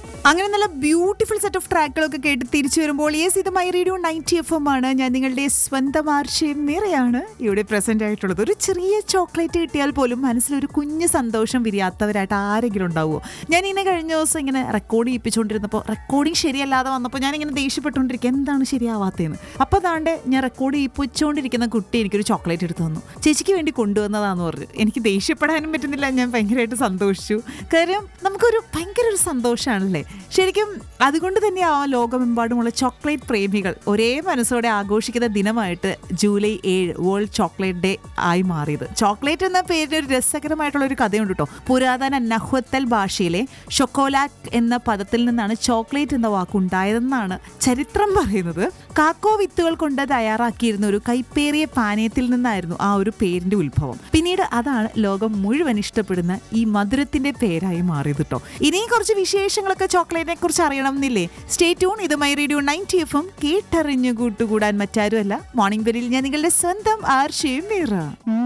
അങ്ങനെ നല്ല beautiful set of ട്രാക്കുകളൊക്കെ കേട്ട് തിരിച്ചു വരുമ്പോൾ യെസ് ഇത് my radio ninety F M ആണ് ഞാൻ നിങ്ങളുടെ സ്വന്തം ആർഷയും നിറയാണ് ഇവിടെ പ്രസന്റ് ആയിട്ടുള്ളത് ഒരു ചെറിയ ചോക്ലേറ്റ് കിട്ടിയാൽ പോലും മനസ്സിലൊരു കുഞ്ഞ് സന്തോഷം വിരിയാത്തവരായിട്ട് ആരെങ്കിലും ഉണ്ടാവുമോ ഞാൻ ഇങ്ങനെ കഴിഞ്ഞ ദിവസം ഇങ്ങനെ റെക്കോർഡ് ചെയ്യിപ്പിച്ചുകൊണ്ടിരുന്നപ്പോൾ റെക്കോർഡിങ് ശരിയല്ലാതെ വന്നപ്പോൾ ഞാൻ ഇങ്ങനെ ദേഷ്യപ്പെട്ടുകൊണ്ടിരിക്കുക എന്താണ് ശരിയാവാത്തതെന്ന് അപ്പോൾ അതാണ്ട് ഞാൻ റെക്കോർഡ് ചെയ്യിപ്പിച്ചുകൊണ്ടിരിക്കുന്ന കുട്ടി എനിക്കൊരു ചോക്ലേറ്റ് എടുത്തു തന്നു ചേച്ചിക്ക് വേണ്ടി കൊണ്ടുവന്നതാന്ന് പറഞ്ഞു എനിക്ക് ദേഷ്യപ്പെടാനും പറ്റുന്നില്ല ഞാൻ ഭയങ്കരമായിട്ട് സന്തോഷിച്ചു കാര്യം നമുക്കൊരു ഭയങ്കര ഒരു സന്തോഷമാണല്ലേ ശരിക്കും അതുകൊണ്ട് തന്നെ ആ ലോകമെമ്പാടുമുള്ള ചോക്ലേറ്റ് പ്രേമികൾ ഒരേ മനസ്സോടെ ആഘോഷിക്കുന്ന ദിനമായിട്ട് ജൂലൈ ഏഴ് വേൾഡ് ചോക്ലേറ്റ് ഡേ ആയി മാറിയത് ചോക്ലേറ്റ് എന്ന പേരിന് ഒരു രസകരമായിട്ടുള്ള ഒരു കഥയുണ്ട് കേട്ടോ പുരാതന നഹ്വത്തൽ ഭാഷയിലെ ഷൊക്കോലാക്ക് എന്ന പദത്തിൽ നിന്നാണ് ചോക്ലേറ്റ് എന്ന വാക്കുണ്ടായതെന്നാണ് ചരിത്രം പറയുന്നത് കാക്കോ വിത്തുകൾ കൊണ്ട് തയ്യാറാക്കിയിരുന്ന ഒരു കൈപ്പേറിയ പാനീയത്തിൽ നിന്നായിരുന്നു ആ ഒരു പേരിന്റെ ഉത്ഭവം പിന്നീട് അതാണ് ലോകം മുഴുവൻ ഇഷ്ടപ്പെടുന്ന ഈ മധുരത്തിന്റെ പേരായി മാറിയത് കേട്ടോ ഇനിയും കുറച്ച് വിശേഷങ്ങളൊക്കെ ചോക്ലേറ്റിനെ കുറിച്ച് അറിയണം എന്നില്ലേ സ്റ്റേ ട്യൂൺ ഇത് my radio ninety F M കേട്ടറിഞ്ഞു കൂട്ടുകൂടാൻ മറ്റാരുമല്ല മോർണിംഗ് ബെല്ലിൽ ഞാൻ നിങ്ങളുടെ സ്വന്തം ആർഷയും മീറ